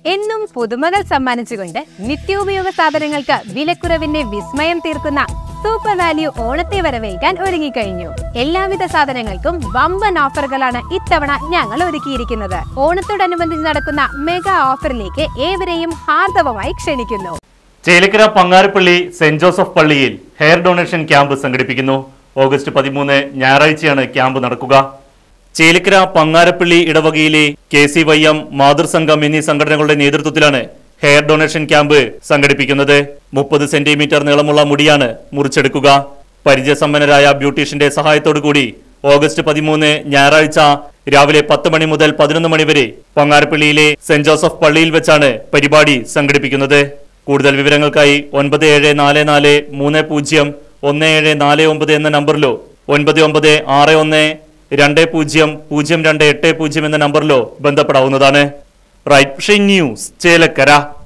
എന്നും പുതുമകൾ സമ്മാനിച്ചുകൊണ്ട് നിത്യോപയോഗ സാധനങ്ങൾക്ക് വിലക്കുറവിന്റെ വിസ്മയം തീർക്കുന്ന സൂപ്പർ വാല്യൂ ഓണത്തെ വരവേൽക്കാൻ ഒരുങ്ങിക്കഴിഞ്ഞു എല്ലാവിധ സാധനങ്ങൾക്കും വമ്പൻ ഓഫറുകളാണ് ഇത്തവണ ഞങ്ങൾ ഒരുക്കിയിരിക്കുന്നത് ഓണത്തോടനുബന്ധിച്ച് നടക്കുന്ന മെഗാ ഓഫറിലേക്ക് ഏവരെയും ഹാർദവമായി ക്ഷണിക്കുന്നു ചേലക്കര പങ്ങാരപ്പള്ളി സെന്റ് ജോസഫ് പള്ളിയിൽ ഹെയർ ഡൊണേഷൻ ക്യാമ്പ് സംഘടിപ്പിക്കുന്നു ഓഗസ്റ്റ് പതിമൂന്ന് ഞായറാഴ്ചയാണ് ക്യാമ്പ് നടക്കുക ചേലക്കര പങ്ങാരപ്പള്ളി ഇടവകയിലെ കെ സി വൈ എം മാതൃസംഘം എന്നീ സംഘടനകളുടെ നേതൃത്വത്തിലാണ് ഹെയർ ഡൊണേഷൻ ക്യാമ്പ് സംഘടിപ്പിക്കുന്നത് മുപ്പത് സെന്റിമീറ്റർ നീളമുള്ള മുടിയാണ് മുറിച്ചെടുക്കുക പരിചയസമ്പന്നരായ ബ്യൂട്ടീഷ്യന്റെ സഹായത്തോടു കൂടി ഓഗസ്റ്റ് പതിമൂന്ന് ഞായറാഴ്ച രാവിലെ പത്ത് മണി മുതൽ പതിനൊന്ന് മണി വരെ പങ്ങാരപ്പള്ളിയിലെ സെന്റ് ജോസഫ് പള്ളിയിൽ വെച്ചാണ് പരിപാടി സംഘടിപ്പിക്കുന്നത് കൂടുതൽ വിവരങ്ങൾക്കായി ഒൻപത് ഏഴ് നാല് നാല് മൂന്ന് പൂജ്യം ഒന്ന് ഏഴ് നാല് ഒമ്പത് എന്ന നമ്പറിലോ ഒൻപത് ഒമ്പത് ആറ് ഒന്ന് രണ്ട് പൂജ്യം പൂജ്യം രണ്ട് എട്ട് പൂജ്യം എന്ന നമ്പറിലോ ബന്ധപ്പെടാവുന്നതാണ് റൈറ്റ് ന്യൂസ് ചേലക്കര